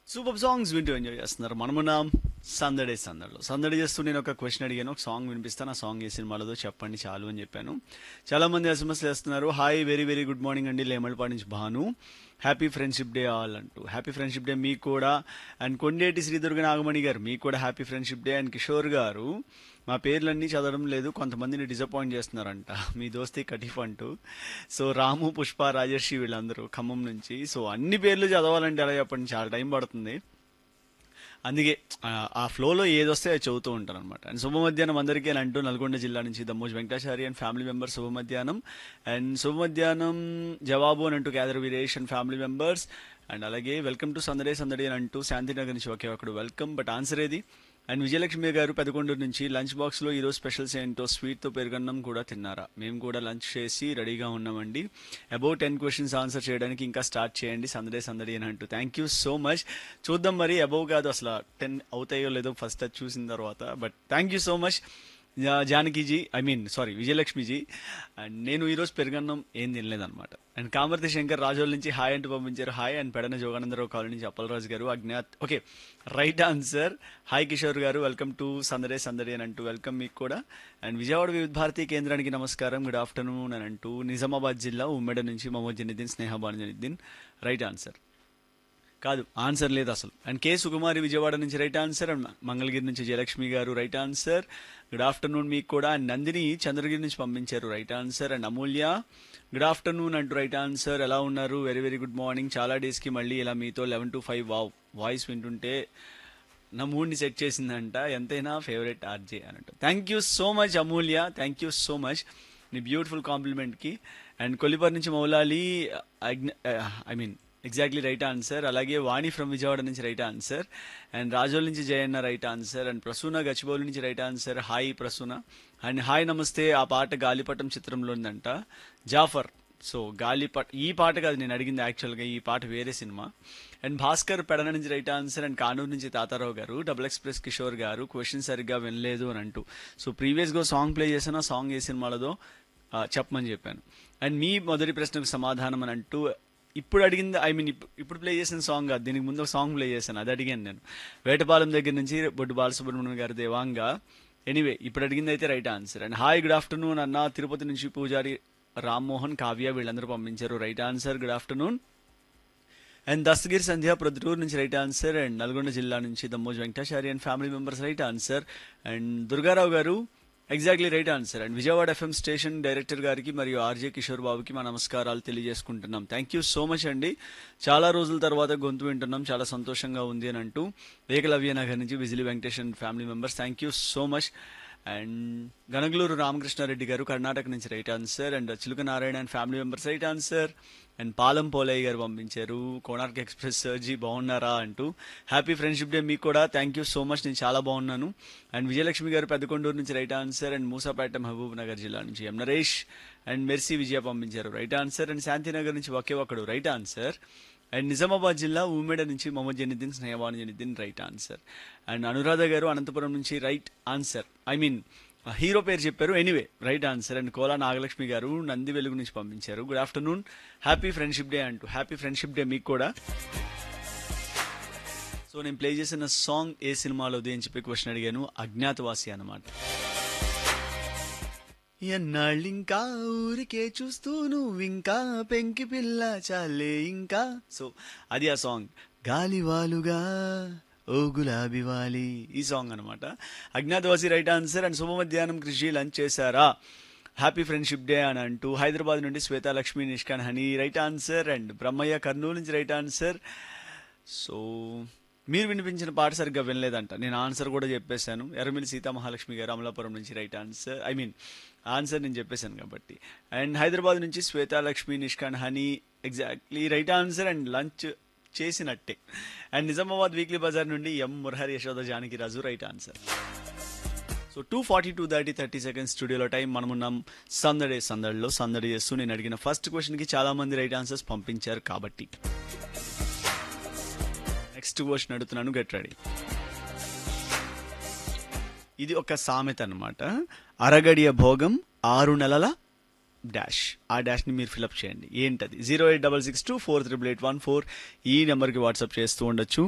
super songs వింటూ enjoy చేస్తున్నారు మనమున్నాం సందడే సందడిలో సందడి చేస్తూ నేను ఒక క్వశ్చన్ అడిగాను ఒక సాంగ్ వినిపిస్తాను ఆ సాంగ్ ఏ సినిమాలదో చెప్పండి చాలు అని చెప్పాను చాలా మంది ఎస్ఎంఎస్ చేస్తున్నారు hi very very good morning అండి లేమలపాటి నుంచి Bhanu happy friendship day all అంటూ హ్యాపీ ఫ్రెండ్షిప్ డే మీకు కూడా అండ్ కొండేటి శ్రీదుర్గ నాగమణి గారు మీకు కూడా happy friendship day and Kishore గారు మా పేర్లన్నీ చదవడం లేదు కొంతమందిని డిసప్పాయింట్ చేస్తున్నారంట మీ దోస్తి కటిఫ్ అంటూ సో రాము పుష్ప రాజర్షి వీళ్ళందరూ ఖమ్మం నుంచి సో అన్ని పేర్లు చదవాలంటే అలా చెప్పండి చాలా టైం పడుతుంది అందుకే ఆ, ఆ ఫ్లోలో ఏదొస్తే అది చదువుతూ ఉంటాను అనమాట అండ్ శుభ మధ్యాహ్నం అందరికీ అని అంటూ నల్గొండ జిల్లా నుంచి Dammoj Venkatachari and family members శుభ మధ్యాహ్నం అండ్ శుభ మధ్యాహ్నం జవాబు అని అంటూ Kyadar Veeresh and family members and అలాగే వెల్కమ్ టు సందడే సందడి అని అంటూ శాంతినగర్ నుంచి ఒకే ఒకడు వెల్కమ్ బట్ ఆన్సర్ ఏది అండ్ విజయలక్ష్మి గారు పెదకొండూరు నుంచి లంచ్ బాక్స్లో ఈరోజు స్పెషల్స్ ఏంటో స్వీట్తో పెరుగన్నం కూడా తిన్నారా మేము కూడా లంచ్ చేసి రెడీగా ఉన్నామండి అబౌట్ టెన్ క్వశ్చన్స్ ఆన్సర్ చేయడానికి ఇంకా స్టార్ట్ చేయండి సందడే సందడి అని అంటూ థ్యాంక్ యూ సో మచ్ చూద్దాం మరి అబౌవ్ కాదు అసలు టెన్ అవుతాయో లేదో ఫస్ట్ అది చూసిన తర్వాత but thank you so much జా- జానకిజీ ఐ మీన్ సారీ విజయలక్ష్మిజీ అండ్ నేను ఈరోజు పెరుగన్నం ఏం తినలేదన్నమాట అండ్ కామర్తి శంకర్ రాజోల్ నుంచి హాయ్ అంటూ పంపించారు hi and Pedana Joganandarao colony నుంచి అప్పలరాజు గారు అజ్ఞాత్ okay right answer hi Kishore గారు వెల్కమ్ టు సందడే సందడి అని అంటూ వెల్కమ్ మీకు కూడా అండ్ విజయవాడ వివిధ భారతీ కేంద్రానికి నమస్కారం గుడ్ ఆఫ్టర్నూన్ అని అంటూ నిజామాబాద్ జిల్లా ఉమ్మెడ నుంచి మమోజ్ జనిద్దీన్ స్నేహబాన్ జనిద్దీన్ రైట్ ఆన్సర్ కాదు ఆన్సర్ లేదు అసలు అండ్ కే సుకుమారి విజయవాడ నుంచి రైట్ ఆన్సర్ అండ్ మంగళగిరి నుంచి జయలక్ష్మి గారు రైట్ ఆన్సర్ గుడ్ ఆఫ్టర్నూన్ మీకు కూడా అండ్ నందిని చంద్రగిరి నుంచి పంపించారు right answer and Amulya good afternoon అంటూ రైట్ ఆన్సర్ ఎలా ఉన్నారు వెరీ వెరీ గుడ్ మార్నింగ్ చాలా డేస్కి మళ్ళీ ఇలా మీతో eleven two five wow voice వింటుంటే నా మూడ్ని సెట్ చేసిందంట ఎంతైనా ఫేవరెట్ ఆర్జే అన్నట్టు thank you so much Amulya thank you so much నీ బ్యూటిఫుల్ కాంప్లిమెంట్కి అండ్ కొల్లిపర్ నుంచి Moulali I mean exactly right answer అలాగే వాణి ఫ్రమ్ విజయవాడ నుంచి రైట్ ఆన్సర్ అండ్ రాజోల్ నుంచి Jayanna right answer and Prasuna Gachibowli నుంచి right answer hi Prasuna and hi నమస్తే ఆ పాట గాలిపటం చిత్రంలో ఉందంట జాఫర్ సో గాలిపట్ ఈ పాట కాదు నేను అడిగింది యాక్చువల్గా ఈ పాట వేరే సినిమా అండ్ భాస్కర్ పెడన నుంచి రైట్ ఆన్సర్ అండ్ కానూరు నుంచి తాతారావు గారు డబుల్ ఎక్స్ప్రెస్ కిషోర్ గారు క్వశ్చన్ సరిగ్గా వినలేదు అని అంటూ సో ప్రీవియస్గా సాంగ్ ప్లే చేసిన సాంగ్ ఏ సినిమాలదో ఆ, చెప్పమని చెప్పాను అండ్ మీ మొదటి ప్రశ్నకు సమాధానం అని అంటూ ఇప్పుడు అడిగింది ఐ మీన్ ఇప్పుడు ప్లే చేసిన సాంగ్ కాదు దీనికి ముందు ఒక సాంగ్ ప్లే చేశాను అది అడిగాను నేను వేటపాలెం దగ్గర నుంచి బొడ్డు బాలసుబ్రహ్మణ్యం గారి దేవాంగా ఎనీవే ఇప్పుడు అడిగింది అయితే right answer and hi good afternoon అన్న తిరుపతి నుంచి పూజారి రామ్మోహన్ కావ్య వీళ్ళందరూ పంపించారు right answer good afternoon and Dastagiri Sandhya Proddatur నుంచి రైట్ ఆన్సర్ అండ్ నల్గొండ జిల్లా నుంచి Dammoj Venkatachari and family members right answer and Durgarao గారు exactly right answer and Vijayawada FM station director గారికి మరియు ఆర్జే కిషోర్ బాబుకి మా నమస్కారాలు తెలియజేసుకుంటున్నాం థ్యాంక్ యూ సో మచ్ అండి చాలా రోజుల తర్వాత గొంతు వింటున్నాం చాలా సంతోషంగా ఉంది అని అంటూ ఏకలవ్య నగర్ నుంచి Vijili Venkatesh and family members thank you so much and Ganagaluru Ramakrishnareddy గారు కర్ణాటక నుంచి right answer and Chiluka Narayana and family members right answer and Palam Polaiah గారు పంపించారు కోనార్క్ ఎక్స్ప్రెస్ సర్జీ బాగున్నారా అంటూ హ్యాపీ ఫ్రెండ్షిప్ డే మీకు కూడా థ్యాంక్ యూ సో మచ్ నేను చాలా బాగున్నాను అండ్ విజయలక్ష్మి గారు పెద్దకొండూరు నుంచి right answer and Musapeta Mahabubnagar జిల్లా నుంచి M Naresh and Mercy Vijaya పంపించారు రైట్ ఆన్సర్ అండ్ శాంతినగర్ నుంచి ఒకే ఒకడు రైట్ ఆన్సర్ అండ్ నిజామాబాద్ జిల్లా ఉమ్మేడ నుంచి Mohammed Janiddin Snehavan Janiddin right answer and Anuradha గారు అనంతపురం నుంచి right answer I mean hero పేరు చెప్పారు anyway right answer and Kola Nagalakshmi గారు నంది వెలుగు నుంచి పంపించారు good afternoon happy friendship day అంటూ హ్యాపీ ఫ్రెండ్షిప్ డే మీకు కూడా సో నేను ప్లే చేసిన సాంగ్ ఏ సినిమాలోది అని చెప్పి క్వశ్చన్ అడిగాను అజ్ఞాతవాసి అన్నమాట ఎన్నాళ్ళింకా ఊరికే చూస్తూ నువ్వింకా పెంకి పిల్ల చాలే ఇంకా సో అది ఆ సాంగ్ గాలివాలుగా ఓ గులాబీ వాలి ఈ సాంగ్ అనమాట అజ్ఞాతవాసి రైట్ ఆన్సర్ అండ్ శుభ మధ్యాహ్నం కృషి లంచ్ చేశారా హ్యాపీ ఫ్రెండ్షిప్ డే అని అంటూ హైదరాబాద్ నుండి Shweta Lakshmi Nishkan honey right answer and Brahmaiah Kurnool నుంచి రైట్ ఆన్సర్ సో మీరు వినిపించిన పాట సరిగ్గా వినలేదంట నేను ఆన్సర్ కూడా చెప్పేశాను ఎర్రమిల్లి సీతామహాలక్ష్మి గారు అమలాపురం నుంచి right answer I mean answer నేను చెప్పేశాను కాబట్టి అండ్ హైదరాబాద్ నుంచి Shwetalakshmi Nishkan honey exactly right answer and lunch చేసినట్టే అండ్ నిజామాబాద్ వీక్లీ బజార్ నుండి M Murahari Yashoda Janaki Raju right answer so two forty two thirty thirty seconds స్టూడియోలో టైం మనమున్నాం సందడి సందడిలో సందడి చేస్తూ నేను అడిగిన ఫస్ట్ క్వశ్చన్కి చాలా మంది రైట్ ఆన్సర్స్ పంపించారు కాబట్టి నెక్స్ట్ క్వశ్చన్ అడుగుతున్నాను గెట్ రెడీ ఇది ఒక సామెత అన్నమాట అరగడియ భోగం ఆరు నెలల డాష్ ఆ డాష్ని మీరు ఫిలప్ చేయండి ఏంటది zero eight double six two four triple eight one four ఈ నెంబర్కి వాట్సాప్ చేస్తూ ఉండొచ్చు